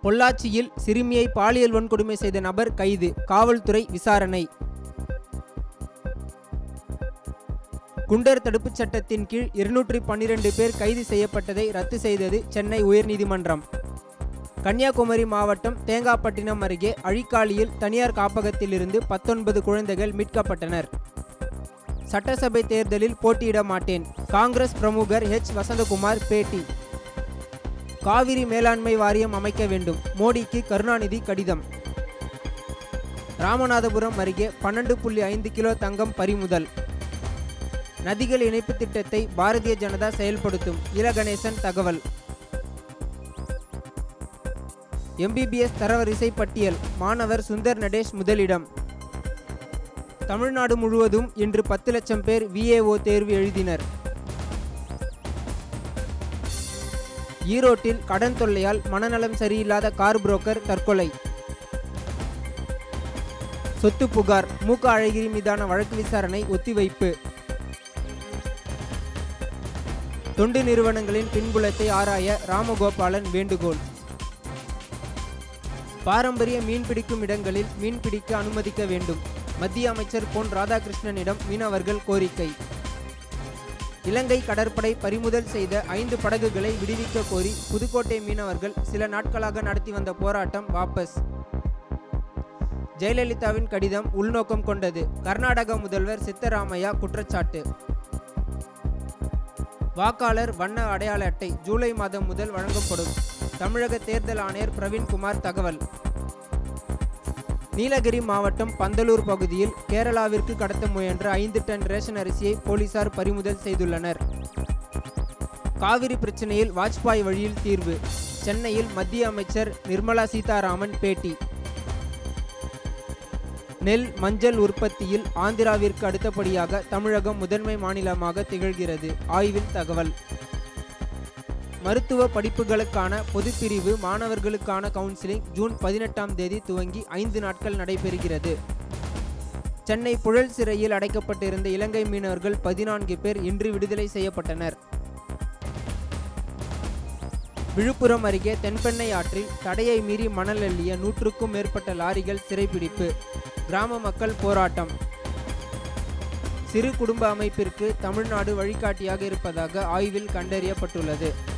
பொள்ளாச்சியில் சிறுமியை பாலியல் வன்கொடுமை செய்த நபர் கைது காவல்துறை விசாரணை குண்டர் தடுப்புச் சட்டத்தின் கீழ் இருநூற்றி பன்னிரண்டு பேர் கைது செய்யப்பட்டதை ரத்து செய்தது சென்னை உயர்நீதிமன்றம் கன்னியாகுமரி மாவட்டம் தேங்காப்பட்டினம் அருகே அழிக்காலியில் தனியார் காப்பகத்திலிருந்து பத்தொன்பது குழந்தைகள் மீட்கப்பட்டனர் சட்டசபை தேர்தலில் போட்டியிட மாட்டேன் காங்கிரஸ் பிரமுகர் ஹெச் வசந்தகுமார் பேட்டி காவிரி மேலாண்மை வாரியம் அமைக்க வேண்டும் மோடிக்கு கருணாநிதி கடிதம் ராமநாதபுரம் அருகே பன்னெண்டு புள்ளி ஐந்து கிலோ தங்கம் பறிமுதல் நதிகள் இணைப்பு திட்டத்தை பாரதிய ஜனதா செயல்படுத்தும் இலகணேசன் தகவல் எம்பிபிஎஸ் தரவரிசை பட்டியல் மாணவர் சுந்தர் நடேஷ் முதலிடம் தமிழ்நாடு முழுவதும் இன்று பத்து லட்சம் பேர் விஏஓ தேர்வு எழுதினர் ஈரோட்டில் கடன் தொல்லையால் மனநலம் சரியில்லாத கார் புரோக்கர் தற்கொலை சொத்து புகார் மூக்க அழகிரி மீதான வழக்கு விசாரணை ஒத்திவைப்பு தொண்டு நிறுவனங்களின் பின்புலத்தை ஆராய ராமகோபாலன் வேண்டுகோள் பாரம்பரிய மீன்பிடிக்கும் இடங்களில் மீன்பிடிக்க அனுமதிக்க வேண்டும் மத்திய அமைச்சர் பொன் ராதாகிருஷ்ணனிடம் மீனவர்கள் கோரிக்கை இலங்கை கடற்படை பறிமுதல் செய்த ஐந்து படகுகளை விடுவிக்க கோரி புதுக்கோட்டை மீனவர்கள் சில நாட்களாக நடத்தி வந்த போராட்டம் வாபஸ் ஜெயலலிதாவின் கடிதம் உள்நோக்கம் கொண்டது கர்நாடக முதல்வர் சித்தராமையா குற்றச்சாட்டு வாக்காளர் வண்ண அடையாள அட்டை ஜூலை மாதம் முதல் வழங்கப்படும் தமிழக தேர்தல் ஆணையர் பிரவீன்குமார் தகவல் நீலகிரி மாவட்டம் பந்தலூர் பகுதியில் கேரளாவிற்கு கடத்த முயன்ற ஐந்து டன் ரேஷன் அரிசியை போலீசார் பறிமுதல் செய்துள்ளனர் காவிரி பிரச்சனையில் வாஜ்பாய் வழியில் தீர்வு சென்னையில் மத்திய அமைச்சர் நிர்மலா சீதாராமன் பேட்டி நெல் மஞ்சள் உற்பத்தியில் ஆந்திராவிற்கு அடுத்தபடியாக தமிழகம் முதன்மை மாநிலமாக திகழ்கிறது ஆய்வில் தகவல் மருத்துவ படிப்புகளுக்கான பொதுப்பிரிவு மாணவர்களுக்கான கவுன்சிலிங் ஜூன் பதினெட்டாம் தேதி துவங்கி ஐந்து நாட்கள் நடைபெறுகிறது சென்னை புழல் சிறையில் அடைக்கப்பட்டிருந்த இலங்கை மீனவர்கள் பதினான்கு பேர் இன்று விடுதலை செய்யப்பட்டனர் விழுப்புரம் அருகே தென்பெண்ணை ஆற்றில் தடையை மீறி மணல் அள்ளிய நூற்றுக்கும் மேற்பட்ட லாரிகள் சிறைபிடிப்பு கிராம மக்கள் போராட்டம் சிறு குடும்ப அமைப்பிற்கு தமிழ்நாடு வழிகாட்டியாக இருப்பதாக ஆய்வில் கண்டறியப்பட்டுள்ளது